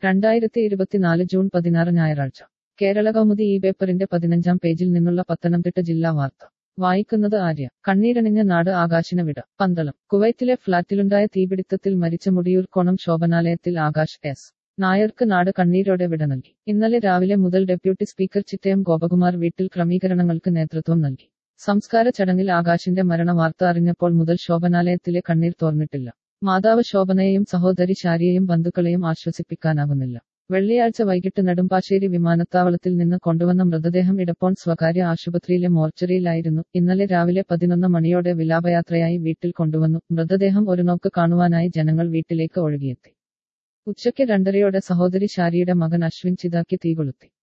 രണ്ടായിരത്തി ഇരുപത്തിനാല് ജൂൺ പതിനാറ് ഞായറാഴ്ച കേരള കൗമുദി ഈ പേപ്പറിന്റെ പതിനഞ്ചാം പേജിൽ നിന്നുള്ള പത്തനംതിട്ട ജില്ലാ വാർത്ത വായിക്കുന്നത് ആര്യ കണ്ണീരണിഞ്ഞ നാട് ആകാശിന് വിട പന്തളം കുവൈത്തിലെ ഫ്ളാറ്റിലുണ്ടായ തീപിടുത്തത്തിൽ മരിച്ച മുടിയൂർ കോണം ശോഭനാലയത്തിൽ ആകാശ് എസ് നായർക്ക് നാട് കണ്ണീരോടെ വിട നൽകി ഇന്നലെ രാവിലെ മുതൽ ഡെപ്യൂട്ടി സ്പീക്കർ ചിറ്റയം ഗോപകുമാർ വീട്ടിൽ ക്രമീകരണങ്ങൾക്ക് നേതൃത്വം നൽകി സംസ്കാര ചടങ്ങിൽ ആകാശിന്റെ മരണ വാർത്ത അറിഞ്ഞപ്പോൾ മുതൽ ശോഭനാലയത്തിലെ കണ്ണീർ തോർന്നിട്ടില്ല മാതാവ് ശോഭനയെയും സഹോദരി ശാരിയെയും ബന്ധുക്കളെയും ആശ്വസിപ്പിക്കാനാകുന്നില്ല വെള്ളിയാഴ്ച വൈകിട്ട് നെടുമ്പാശ്ശേരി വിമാനത്താവളത്തിൽ നിന്ന് കൊണ്ടുവന്ന മൃതദേഹം ഇടപ്പോൺ സ്വകാര്യ ആശുപത്രിയിലെ മോർച്ചറിയിലായിരുന്നു ഇന്നലെ രാവിലെ പതിനൊന്ന് മണിയോടെ വിലാപയാത്രയായി വീട്ടിൽ കൊണ്ടുവന്നു മൃതദേഹം ഒരു നോക്ക് കാണുവാനായി ജനങ്ങൾ വീട്ടിലേക്ക് ഒഴുകിയെത്തി ഉച്ചയ്ക്ക് രണ്ടരയോടെ സഹോദരി ശാരിയുടെ മകൻ അശ്വിൻ ചിതാക്കി തീകൊളുത്തി